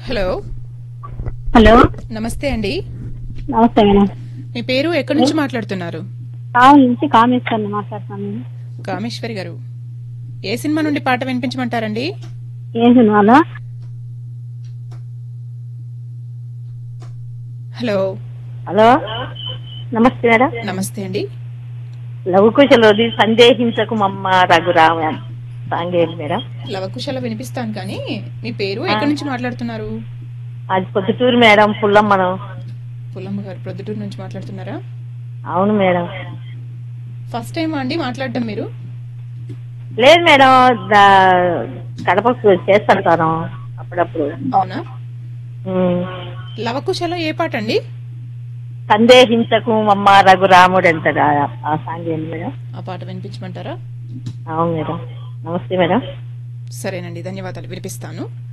Hello hello నమస్తే అండి నమస్తే మేడం మీ పేరు ఎక్కడి నుంచి మాట్లాడుతున్నారు కావాలి నుంచి కామేశ్వరిని మాట్లాడుతాను నేను. కామేశ్వరి గారు ఏ సినిమా నుండి పాట వినిపించమంటారండి ఏ సినిమాలో హలో హలో నమస్తే మేడం నమస్తే అండి లవకుశలోది సందేహించకు మమ్మ రఘురామ సాంగేది మేడం లవకుశల వినిపిస్తాను కానీ మీ పేరు ఎక్కడి నుంచి మాట్లాడుతున్నారు అది పొద్దుటూరు మేడం పుల్లమ్మను పుల్లమ్మ గారు ప్రొద్దుటూరు నుంచి మాట్లాడుతున్నారా అవును మేడం ఫస్ట్ టైం అండి మాట్లాడటం మీరు లేదు మేడం దా- కడపకు చేస్తుంటాను అప్పుడప్పుడు అవునా ఉమ్. లవకుశల ఏ పాట అండి సందేహించకు మమ్మ రఘురాముడు అంటారు ఆ- ఆ సాంగ్ ఏంటి మేడం ఆ పాట వినిపించమంటారా అవును మేడం నమస్తే మేడం సరేనండి ధన్యవాదాలు వినిపిస్తాను